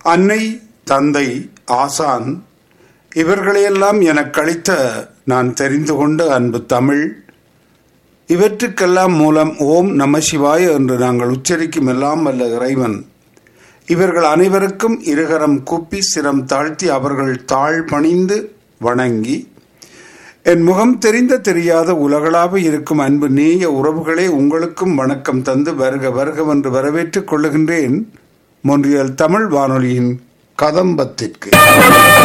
அன்னை தந்தை ஆசான் இவர்களையெல்லாம் எனக் கழித்த நான் தெரிந்து கொண்ட அன்பு தமிழ் இவற்றுக்கெல்லாம் மூலம் ஓம் நம சிவாய என்று நாங்கள் உச்சரிக்கும் எல்லாம் வல்ல இறைவன் இவர்கள் அனைவருக்கும் இருகரம் குப்பி சிரம் தாழ்த்தி அவர்கள் தாழ் பணிந்து வணங்கி என் முகம் தெரிந்த தெரியாத உலகளாக இருக்கும் அன்பு நேய உறவுகளே உங்களுக்கும் வணக்கம் தந்து வருக வருகவென்று வரவேற்றுக் கொள்ளுகின்றேன் மொன்றியல் தமிழ் வானொலியின் கதம்பத்திற்கு